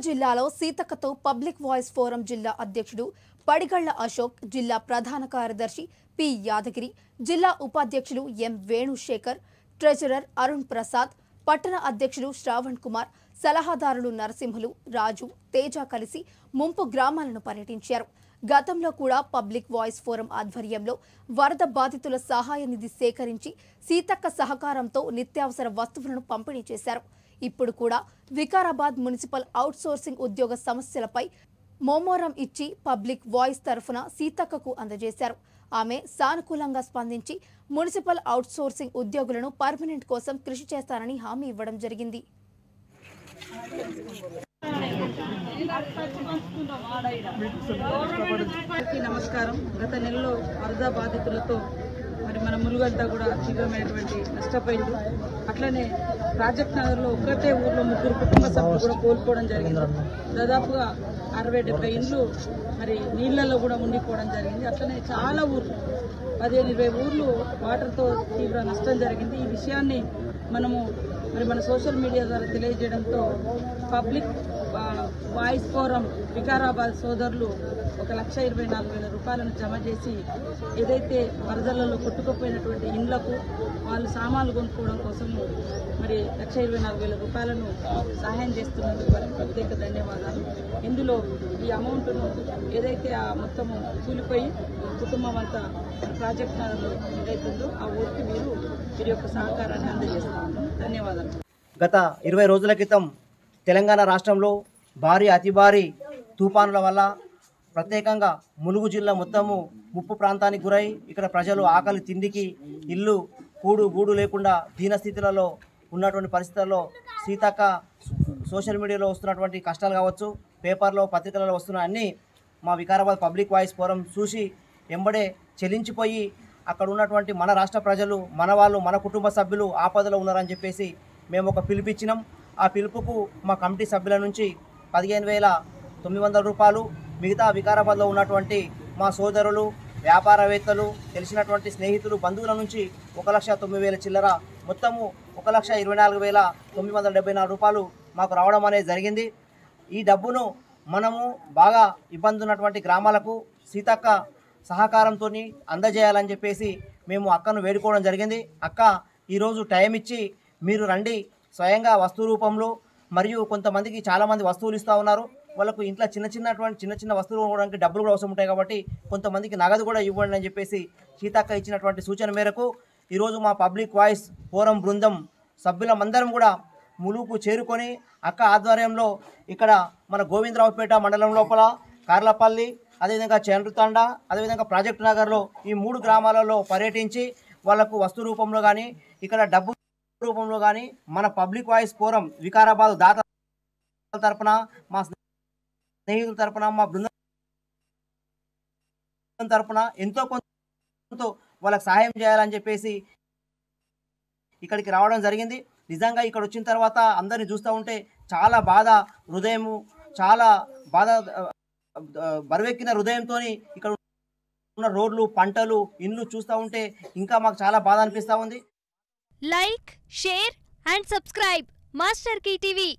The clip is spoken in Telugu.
జిల్లాలో సీతక్కతో పబ్లిక్ వాయిస్ ఫోరం జిల్లా అధ్యక్షుడు పడిగళ్ల అశోక్ జిల్లా ప్రధాన కార్యదర్శి పి యాదగిరి జిల్లా ఉపాధ్యక్షులు ఎం వేణుశేఖర్ ట్రెజరర్ అరుణ్ ప్రసాద్ పట్టణ అధ్యక్షులు శ్రావణ్ కుమార్ సలహాదారులు నరసింహులు రాజు తేజ కలిసి ముంపు గ్రామాలను పర్యటించారు గతంలో కూడా పబ్లిక్ వాయిస్ ఫోరం ఆధ్వర్యంలో వరద బాధితుల సహాయ నిధి సేకరించి సీతక్క సహకారంతో నిత్యావసర వస్తువులను పంపిణీ చేశారు ఇప్పుడు కూడా వికారాబాద్ మున్సిపల్ అవుట్సోర్సింగ్ ఉద్యోగ సమస్యలపై మోమోరం ఇచ్చి పబ్లిక్ వాయిస్ తరఫున సీతక్కకు అందజేశారు ఆమె సానుకూలంగా స్పందించి మున్సిపల్ అవుట్సోర్సింగ్ ఉద్యోగులను పర్మనెంట్ కోసం కృషి చేస్తానని హామీ ఇవ్వడం జరిగింది అందరికీ నమస్కారం గత నెలలో వరద బాధితులతో మరి మన ములుగంతా కూడా తీవ్రమైనటువంటి నష్టపోయింది అట్లనే ప్రాజెక్ట్ నగర్లో ఒక్కటే ఊర్లో ముగ్గురు కుటుంబ సభ్యులు కూడా కోల్పోవడం జరిగింది దాదాపుగా అరవై డెబ్బై ఇండ్లు మరి నీళ్లలో కూడా ఉండిపోవడం జరిగింది అట్లనే చాలా ఊర్లు పదిహేను ఇరవై ఊర్లు వాటర్తో తీవ్ర నష్టం జరిగింది ఈ విషయాన్ని మనము మరి మన సోషల్ మీడియా ద్వారా తెలియజేయడంతో పబ్లిక్ ఆ, వాయిస్ ఫోరం వికారాబాద్ సోదరులు ఒక లక్ష ఇరవై నాలుగు వేల రూపాయలను జమ చేసి ఏదైతే వరదలలో కొట్టుకుపోయినటువంటి ఇండ్లకు వాళ్ళు సామాన్లు కొనుక్కోవడం కోసము మరి లక్ష ఇరవై నాలుగు వేల రూపాయలను సహాయం చేస్తున్నందుకు వారికి ప్రత్యేక ధన్యవాదాలు ఇందులో ఈ అమౌంట్ను ఏదైతే ఆ మొత్తము కూలిపోయి కుటుంబం అంతా ప్రాజెక్ట్ నగర్లో ఏదైతుందో ఆ ఊరికి మీరు మీరు యొక్క సహకారాన్ని అందజేస్తాము ధన్యవాదాలు గత ఇరవై రోజుల క్రితం తెలంగాణ రాష్ట్రంలో భారీ అతి భారీ తుఫానుల వల్ల ప్రత్యేకంగా ములుగు జిల్లా మొత్తము ముప్పు ప్రాంతానికి గురై ఇక్కడ ప్రజలు ఆకలి తిండికి ఇల్లు కూడు గూడు లేకుండా దీనస్థితులలో ఉన్నటువంటి పరిస్థితుల్లో సీతక్క సోషల్ మీడియాలో వస్తున్నటువంటి కష్టాలు కావచ్చు పేపర్లో పత్రికలలో వస్తున్న అన్నీ మా వికారాబాద్ పబ్లిక్ వాయిస్ ఫోరం చూసి ఎంబడే చెలించిపోయి అక్కడ ఉన్నటువంటి మన రాష్ట్ర ప్రజలు మన వాళ్ళు మన కుటుంబ సభ్యులు ఆపదలో ఉన్నారని చెప్పేసి మేము ఒక పిలుపిచ్చినాం ఆ పిలుపుకు మా కమిటీ సభ్యుల నుంచి పదిహేను వేల తొమ్మిది వందల రూపాయలు మిగతా వికారాబాద్లో ఉన్నటువంటి మా సోదరులు వ్యాపారవేత్తలు తెలిసినటువంటి స్నేహితులు బంధువుల నుంచి ఒక లక్ష తొమ్మిది వేల చిల్లర మొత్తము ఒక లక్ష ఇరవై నాలుగు వేల తొమ్మిది వందల డెబ్బై నాలుగు రూపాయలు మాకు రావడం అనేది జరిగింది ఈ డబ్బును మనము బాగా ఇబ్బంది ఉన్నటువంటి గ్రామాలకు సీతక్క సహకారంతో అందజేయాలని చెప్పేసి మేము అక్కను వేడుకోవడం జరిగింది అక్క ఈరోజు టైం ఇచ్చి మీరు రండి స్వయంగా వస్తువు రూపంలో మరియు కొంతమందికి చాలామంది వస్తువులు ఇస్తూ ఉన్నారు వాళ్ళకు ఇంట్లో చిన్న చిన్నటువంటి చిన్న చిన్న వస్తువులు కొనడానికి డబ్బులు కూడా అవసరం ఉంటాయి కాబట్టి కొంతమందికి నగదు కూడా ఇవ్వండి అని చెప్పేసి సీతక్క ఇచ్చినటువంటి సూచన మేరకు ఈరోజు మా పబ్లిక్ వాయిస్ ఫోరం బృందం సభ్యులమందరం కూడా ములుగుకు చేరుకొని అక్క ఆధ్వర్యంలో ఇక్కడ మన గోవిందరావుపేట మండలం లోపల కార్లపల్లి అదేవిధంగా చండ్రుతండ అదేవిధంగా ప్రాజెక్ట్ నగర్లో ఈ మూడు గ్రామాలలో పర్యటించి వాళ్లకు వస్తు రూపంలో కానీ ఇక్కడ డబ్బు రూపంలో కానీ మన పబ్లిక్ వాయిస్ ఫోరం వికారాబాద్ దాత తరపున మా స్నేహితుల తరపున మా బృందం తరపున ఎంతో కొంత వాళ్ళకి సహాయం చేయాలని చెప్పేసి ఇక్కడికి రావడం జరిగింది నిజంగా ఇక్కడ వచ్చిన తర్వాత అందరిని చూస్తూ ఉంటే చాలా బాధ హృదయము చాలా బాధ ఆ, ఆ, బరువెక్కిన హృదయంతో ఇక్కడ ఉన్న రోడ్లు పంటలు ఇండ్లు చూస్తూ ఉంటే ఇంకా మాకు చాలా బాధ అనిపిస్తూ ఉంది like share and subscribe master TV